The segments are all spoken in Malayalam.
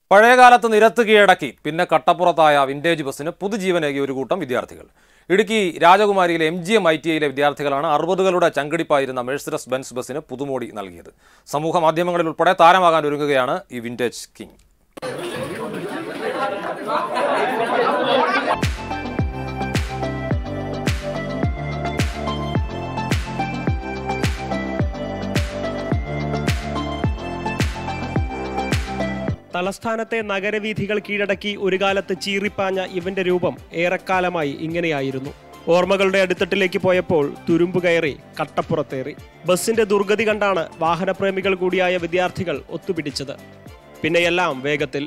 പഴയകാലത്ത് നിരത്ത് കീഴടക്കി പിന്നെ കട്ടപ്പുറത്തായ വിന്റേജ് ബസ്സിന് പുതുജീവനേകിയ ഒരു കൂട്ടം വിദ്യാർത്ഥികൾ ഇടുക്കി രാജകുമാരിയിലെ M G M I T ഐയിലെ വിദ്യാർത്ഥികളാണ് അറുപതുകളുടെ ചങ്കിടിപ്പായിരുന്ന മെഴ്സിഡസ് ബെൻസ് ബസ്സിന് പുതുമോടി നൽകിയത് സമൂഹ മാധ്യമങ്ങളിൽ ഉൾപ്പെടെ താരമാകാൻ ഒരുങ്ങുകയാണ് ഈ വിന്റേജ് കിങ് തലസ്ഥാനത്തെ നഗരവീഥികൾ കീഴടക്കി ഒരു കാലത്ത് ചീറിപ്പാഞ്ഞ ഇവന്റെ രൂപം ഏറെക്കാലമായി ഇങ്ങനെയായിരുന്നു ഓർമ്മകളുടെ അടിത്തട്ടിലേക്ക് പോയപ്പോൾ തുരുമ്പ് കയറി കട്ടപ്പുറത്തേറി ബസിന്റെ ദുർഗതി കണ്ടാണ് വാഹനപ്രേമികൾ കൂടിയായ വിദ്യാർത്ഥികൾ ഒത്തുപിടിച്ചത് പിന്നെയെല്ലാം വേഗത്തിൽ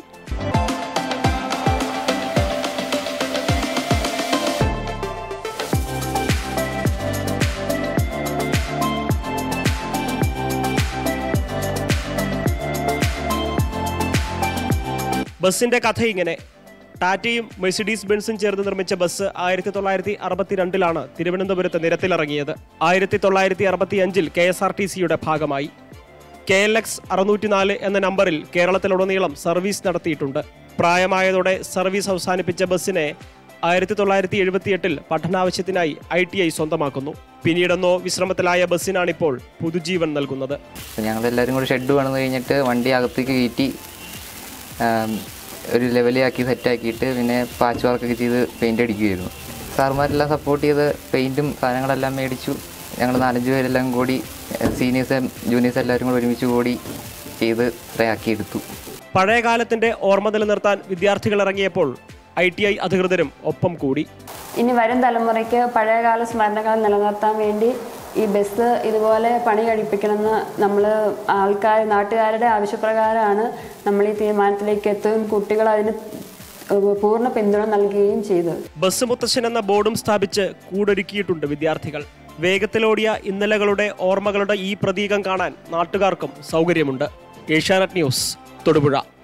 ബസിന്റെ കഥ ഇങ്ങനെ ടാറ്റയും മെഴ്സിഡീസ് ബെൻസും ചേർന്ന് നിർമ്മിച്ച ബസ് ആയിരത്തി തൊള്ളായിരത്തി അറുപത്തിരണ്ടിലാണ് തിരുവനന്തപുരത്ത് നിരത്തിലിറങ്ങിയത് ആയിരത്തി തൊള്ളായിരത്തി അറുപത്തി അഞ്ചിൽ കെ എസ് ആർ ടി സിയുടെ ഭാഗമായി കെ എൽ എക്സ് അറുന്നൂറ്റിനാല് എന്ന നമ്പറിൽ കേരളത്തിലുടനീളം സർവീസ് നടത്തിയിട്ടുണ്ട് പ്രായമായതോടെ സർവീസ് അവസാനിപ്പിച്ച ബസ്സിനെ ആയിരത്തി തൊള്ളായിരത്തി എഴുപത്തിയെട്ടിൽ പഠനാവശ്യത്തിനായി ഐ ടി ഐ സ്വന്തമാക്കുന്നു പിന്നീടെന്നോ വിശ്രമത്തിലായ ബസ്സിനാണിപ്പോൾ പുതുജീവൻ നൽകുന്നത് അപ്പോൾ ഞങ്ങളെല്ലാവരും കൂടി ഷെഡ് പണിത് കഴിഞ്ഞിട്ട് വണ്ടി അകത്തേക്ക് കയറ്റി ആം, ഒരു ലെവലാക്കി സെറ്റാക്കിയിട്ട് പിന്നെ പാച്ച് വർക്കൊക്കെ ചെയ്ത് പെയിൻ്റ് അടിക്കുമായിരുന്നു സാറുമാരെല്ലാം സപ്പോർട്ട് ചെയ്ത് പെയിൻറ്റും സാധനങ്ങളെല്ലാം മേടിച്ചു ഞങ്ങൾ നാലഞ്ച് പേരെല്ലാം കൂടി സീനിയേഴ്സ് ജൂനിയേഴ്സ് എല്ലാവരും കൂടി ഒരുമിച്ച് കൂടി ചെയ്ത് ഇത്രയാക്കിയെടുത്തു പഴയ കാലത്തിന്റെ ഓർമ്മ നിലനിർത്താൻ വിദ്യാർത്ഥികൾ ഇറങ്ങിയപ്പോൾ ഐ ടി ഐ അധികൃതരും ഒപ്പം കൂടി ഇനി വരും തലമുറയ്ക്ക് പഴയകാല സ്മരണകൾ നിലനിർത്താൻ വേണ്ടി ഈ ബസ് ഇതുപോലെ പണി കഴിപ്പിക്കണമെന്ന് നമ്മൾ ആൾക്കാർ നാട്ടുകാരുടെ ആവശ്യപ്രകാരമാണ് നമ്മൾ ഈ തീരുമാനത്തിലേക്ക് എത്തുകയും കുട്ടികൾ അതിന് പൂർണ്ണ പിന്തുണ നൽകുകയും ചെയ്തത് ബസ് മുത്തശ്ശൻ എന്ന ബോർഡും സ്ഥാപിച്ച് കൂടൊരുക്കിയിട്ടുണ്ട് വിദ്യാർത്ഥികൾ വേഗത്തിലോടിയ ഇന്നലകളുടെ ഓർമ്മകളുടെ ഈ പ്രതീകം കാണാൻ നാട്ടുകാർക്കും സൗകര്യമുണ്ട് ഏഷ്യാനെറ്റ് ന്യൂസ് തൊടുപുഴ